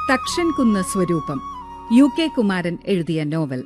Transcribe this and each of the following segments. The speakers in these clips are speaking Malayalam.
തക്ഷൻ സ്വരൂപം യു കെ കുമാരൻ എഴുതിയ നോവൽ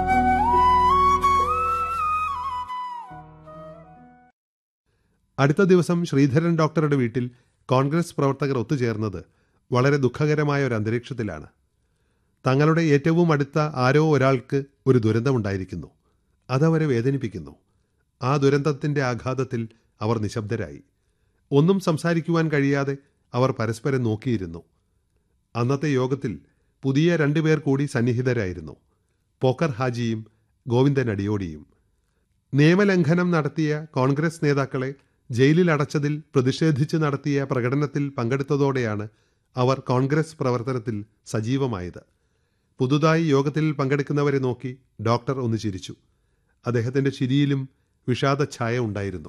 അടുത്ത ദിവസം ശ്രീധരൻ ഡോക്ടറുടെ വീട്ടിൽ കോൺഗ്രസ് പ്രവർത്തകർ ഒത്തുചേർന്നത് വളരെ ദുഃഖകരമായ ഒരു അന്തരീക്ഷത്തിലാണ് തങ്ങളുടെ ഏറ്റവും അടുത്ത ആരോ ഒരാൾക്ക് ഒരു ദുരന്തമുണ്ടായിരിക്കുന്നു അതവരെ വേദനിപ്പിക്കുന്നു ആ ദുരന്തത്തിന്റെ ആഘാതത്തിൽ അവർ നിശബ്ദരായി ഒന്നും സംസാരിക്കുവാൻ കഴിയാതെ അവർ പരസ്പരം നോക്കിയിരുന്നു അന്നത്തെ യോഗത്തിൽ പുതിയ രണ്ടുപേർ കൂടി സന്നിഹിതരായിരുന്നു പോക്കർ ഹാജിയും ഗോവിന്ദൻ അടിയോടിയും നിയമലംഘനം നടത്തിയ കോൺഗ്രസ് നേതാക്കളെ ജയിലിൽ അടച്ചതിൽ പ്രതിഷേധിച്ച് നടത്തിയ പ്രകടനത്തിൽ പങ്കെടുത്തതോടെയാണ് അവർ കോൺഗ്രസ് പ്രവർത്തനത്തിൽ സജീവമായത് പുതുതായി യോഗത്തിൽ പങ്കെടുക്കുന്നവരെ നോക്കി ഡോക്ടർ ഒന്ന് ചിരിച്ചു അദ്ദേഹത്തിന്റെ ചിരിയിലും വിഷാദഛായ ഉണ്ടായിരുന്നു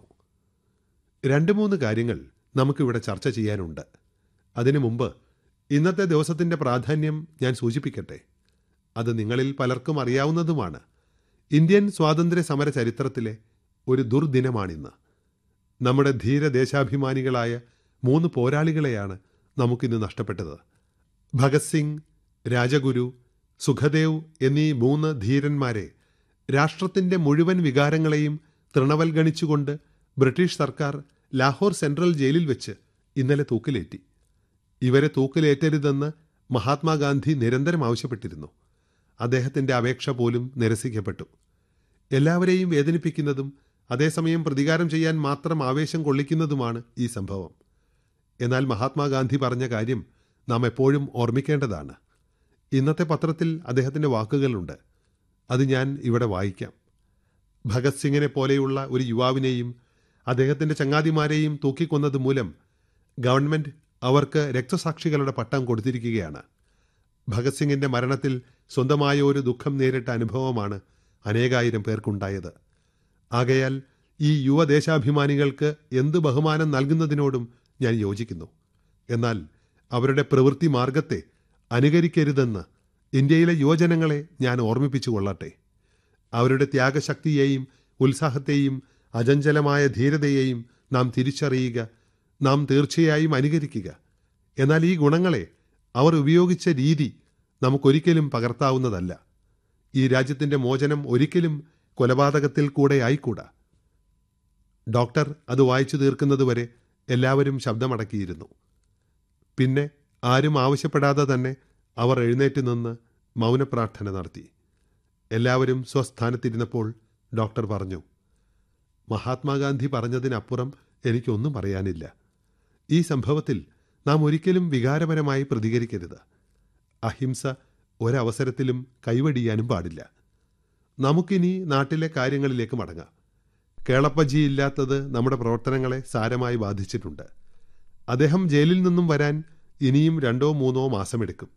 രണ്ട് മൂന്ന് കാര്യങ്ങൾ നമുക്കിവിടെ ചർച്ച ചെയ്യാനുണ്ട് അതിനു മുമ്പ് ഇന്നത്തെ ദിവസത്തിന്റെ പ്രാധാന്യം ഞാൻ സൂചിപ്പിക്കട്ടെ അത് നിങ്ങളിൽ പലർക്കും അറിയാവുന്നതുമാണ് ഇന്ത്യൻ സ്വാതന്ത്ര്യ സമര ചരിത്രത്തിലെ ഒരു ദുർദിനമാണിന്ന് നമ്മുടെ ധീര ദേശാഭിമാനികളായ മൂന്ന് പോരാളികളെയാണ് നമുക്കിന്ന് നഷ്ടപ്പെട്ടത് ഭഗത് സിംഗ് രാജഗുരു സുഖദേവ് എന്നീ മൂന്ന് ധീരന്മാരെ രാഷ്ട്രത്തിന്റെ മുഴുവൻ വികാരങ്ങളെയും തൃണവൽഗണിച്ചുകൊണ്ട് ബ്രിട്ടീഷ് സർക്കാർ ലാഹോർ സെൻട്രൽ ജയിലിൽ വെച്ച് ഇന്നലെ തൂക്കിലേറ്റി ഇവരെ തൂക്കിലേറ്റരുതെന്ന് മഹാത്മാഗാന്ധി നിരന്തരം ആവശ്യപ്പെട്ടിരുന്നു അദ്ദേഹത്തിന്റെ അപേക്ഷ പോലും നിരസിക്കപ്പെട്ടു എല്ലാവരെയും വേദനിപ്പിക്കുന്നതും അതേസമയം പ്രതികാരം ചെയ്യാൻ മാത്രം ആവേശം കൊള്ളിക്കുന്നതുമാണ് ഈ സംഭവം എന്നാൽ മഹാത്മാഗാന്ധി പറഞ്ഞ കാര്യം നാം എപ്പോഴും ഓർമ്മിക്കേണ്ടതാണ് ഇന്നത്തെ പത്രത്തിൽ അദ്ദേഹത്തിന്റെ വാക്കുകളുണ്ട് അത് ഞാൻ ഇവിടെ വായിക്കാം ഭഗത് സിംഗിനെ പോലെയുള്ള ഒരു യുവാവിനെയും അദ്ദേഹത്തിന്റെ ചങ്ങാതിമാരെയും തൂക്കിക്കൊന്നത് മൂലം ഗവൺമെന്റ് അവർക്ക് രക്തസാക്ഷികളുടെ പട്ടം കൊടുത്തിരിക്കുകയാണ് ഭഗത് സിംഗിന്റെ മരണത്തിൽ സ്വന്തമായ ഒരു ദുഃഖം നേരിട്ട അനുഭവമാണ് അനേകായിരം പേർക്കുണ്ടായത് ആകയാൽ ഈ യുവദേശാഭിമാനികൾക്ക് എന്ത് ബഹുമാനം നൽകുന്നതിനോടും ഞാൻ യോജിക്കുന്നു എന്നാൽ അവരുടെ പ്രവൃത്തി മാർഗത്തെ അനുകരിക്കരുതെന്ന് ഇന്ത്യയിലെ യുവജനങ്ങളെ ഞാൻ ഓർമ്മിപ്പിച്ചു കൊള്ളട്ടെ അവരുടെ ത്യാഗശക്തിയെയും ഉത്സാഹത്തെയും അചഞ്ചലമായ ധീരതയെയും നാം തിരിച്ചറിയുക നാം തീർച്ചയായും അനുകരിക്കുക എന്നാൽ ഈ ഗുണങ്ങളെ അവർ ഉപയോഗിച്ച രീതി നമുക്കൊരിക്കലും പകർത്താവുന്നതല്ല ഈ രാജ്യത്തിന്റെ മോചനം ഒരിക്കലും കൊലപാതകത്തിൽ കൂടെ ആയിക്കൂടാ ഡോക്ടർ അത് വായിച്ചു തീർക്കുന്നതുവരെ എല്ലാവരും ശബ്ദമടക്കിയിരുന്നു പിന്നെ ആരും ആവശ്യപ്പെടാതെ തന്നെ അവർ എഴുന്നേറ്റ് നിന്ന് മൗനപ്രാർത്ഥന നടത്തി എല്ലാവരും സ്വസ്ഥാനത്തിരുന്നപ്പോൾ ഡോക്ടർ പറഞ്ഞു മഹാത്മാഗാന്ധി പറഞ്ഞതിനപ്പുറം എനിക്കൊന്നും പറയാനില്ല ഈ സംഭവത്തിൽ നാം ഒരിക്കലും വികാരപരമായി പ്രതികരിക്കരുത് അഹിംസ ഒരവസരത്തിലും കൈവടിയാനും പാടില്ല നമുക്കിനി നാട്ടിലെ കാര്യങ്ങളിലേക്ക് മടങ്ങാം കേളപ്പജി ഇല്ലാത്തത് നമ്മുടെ പ്രവർത്തനങ്ങളെ സാരമായി ബാധിച്ചിട്ടുണ്ട് അദ്ദേഹം ജയിലിൽ നിന്നും വരാൻ ഇനിയും രണ്ടോ മൂന്നോ മാസമെടുക്കും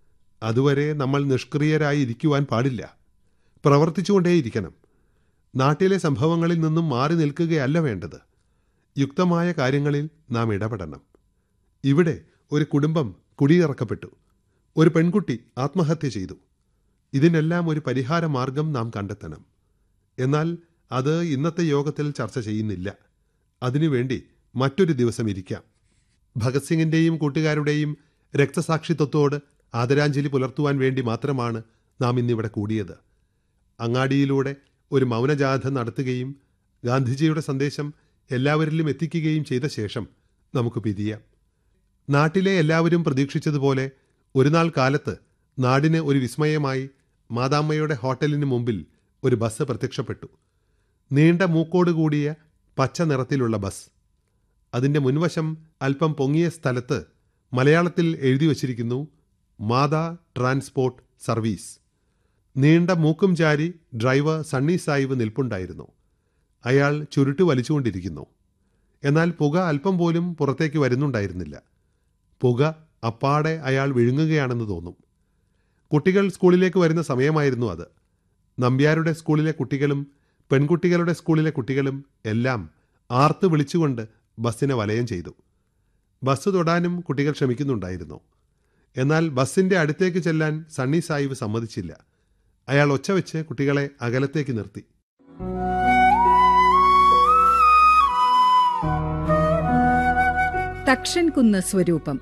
അതുവരെ നമ്മൾ നിഷ്ക്രിയരായി ഇരിക്കുവാൻ പാടില്ല പ്രവർത്തിച്ചുകൊണ്ടേയിരിക്കണം നാട്ടിലെ സംഭവങ്ങളിൽ നിന്നും മാറി നിൽക്കുകയല്ല വേണ്ടത് യുക്തമായ കാര്യങ്ങളിൽ നാം ഇടപെടണം ഇവിടെ ഒരു കുടുംബം കുടിയിറക്കപ്പെട്ടു ഒരു പെൺകുട്ടി ആത്മഹത്യ ചെയ്തു ഇതിനെല്ലാം ഒരു പരിഹാര മാർഗം നാം കണ്ടെത്തണം എന്നാൽ അത് ഇന്നത്തെ യോഗത്തിൽ ചർച്ച ചെയ്യുന്നില്ല അതിനുവേണ്ടി മറ്റൊരു ദിവസം ഇരിക്കാം ഭഗത് സിംഗിന്റെയും കൂട്ടുകാരുടെയും രക്തസാക്ഷിത്വത്തോട് ആദരാഞ്ജലി പുലർത്തുവാൻ വേണ്ടി മാത്രമാണ് നാം ഇന്നിവിടെ കൂടിയത് അങ്ങാടിയിലൂടെ ഒരു മൗനജാഥ നടത്തുകയും ഗാന്ധിജിയുടെ സന്ദേശം എല്ലാവരിലും എത്തിക്കുകയും ചെയ്ത ശേഷം നമുക്ക് പിരിയാം നാട്ടിലെ എല്ലാവരും പ്രതീക്ഷിച്ചതുപോലെ ഒരു നാൾ കാലത്ത് നാടിന് ഒരു വിസ്മയമായി മാതാമ്മയുടെ ഹോട്ടലിന് മുമ്പിൽ ഒരു ബസ് പ്രത്യക്ഷപ്പെട്ടു നീണ്ട മൂക്കോട് കൂടിയ പച്ച നിറത്തിലുള്ള ബസ് അതിന്റെ മുൻവശം അല്പം പൊങ്ങിയ സ്ഥലത്ത് മലയാളത്തിൽ എഴുതി വച്ചിരിക്കുന്നു മാതാ ട്രാൻസ്പോർട്ട് സർവീസ് നീണ്ട മൂക്കും ചാരി ഡ്രൈവർ സണ്ണി സായിബ് നിൽപ്പുണ്ടായിരുന്നു അയാൾ ചുരുട്ട് വലിച്ചുകൊണ്ടിരിക്കുന്നു എന്നാൽ പുക അല്പം പോലും പുറത്തേക്ക് വരുന്നുണ്ടായിരുന്നില്ല പുക അപ്പാടെ അയാൾ വിഴുങ്ങുകയാണെന്ന് തോന്നും കുട്ടികൾ സ്കൂളിലേക്ക് വരുന്ന സമയമായിരുന്നു അത് നമ്പ്യാരുടെ സ്കൂളിലെ കുട്ടികളും പെൺകുട്ടികളുടെ സ്കൂളിലെ കുട്ടികളും എല്ലാം ആർത്ത് വിളിച്ചുകൊണ്ട് ബസ്സിനെ വലയം ചെയ്തു ബസ് തൊടാനും കുട്ടികൾ ശ്രമിക്കുന്നുണ്ടായിരുന്നു എന്നാൽ ബസ്സിന്റെ അടുത്തേക്ക് ചെല്ലാൻ സണ്ണി സാഹിബ് സമ്മതിച്ചില്ല അയാൾ ഒച്ച വെച്ച് കുട്ടികളെ അകലത്തേക്ക് നിർത്തി തക്ഷൻ സ്വരൂപം